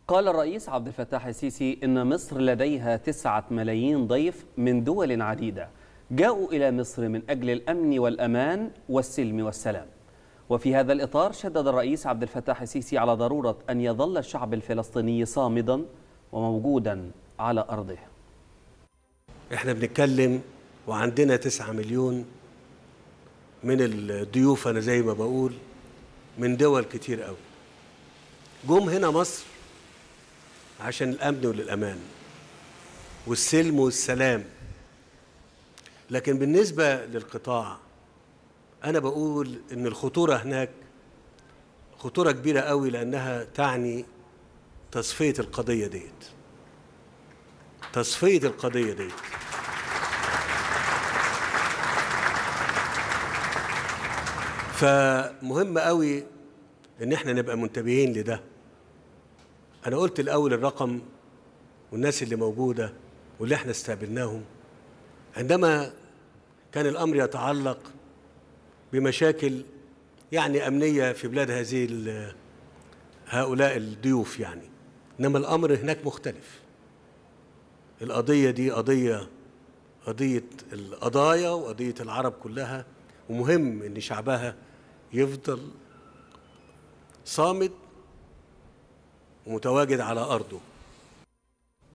قال الرئيس عبد الفتاح السيسي إن مصر لديها تسعة ملايين ضيف من دول عديدة جاءوا إلى مصر من أجل الأمن والأمان والسلم والسلام وفي هذا الإطار شدد الرئيس عبد الفتاح السيسي على ضرورة أن يظل الشعب الفلسطيني صامدا وموجودا على أرضه احنا بنتكلم وعندنا تسعة مليون من الضيوف أنا زي ما بقول من دول كتير قوي جم هنا مصر عشان الأمن والأمان والسلم والسلام لكن بالنسبة للقطاع أنا بقول إن الخطورة هناك خطورة كبيرة قوي لأنها تعني تصفية القضية ديت تصفية القضية ديت فمهم قوي ان احنا نبقى منتبهين لده انا قلت الاول الرقم والناس اللي موجوده واللي احنا استقبلناهم عندما كان الامر يتعلق بمشاكل يعني امنيه في بلاد هذه هؤلاء الضيوف يعني انما الامر هناك مختلف القضيه دي قضيه قضيه القضايا وقضيه العرب كلها ومهم ان شعبها يفضل صامد ومتواجد على ارضه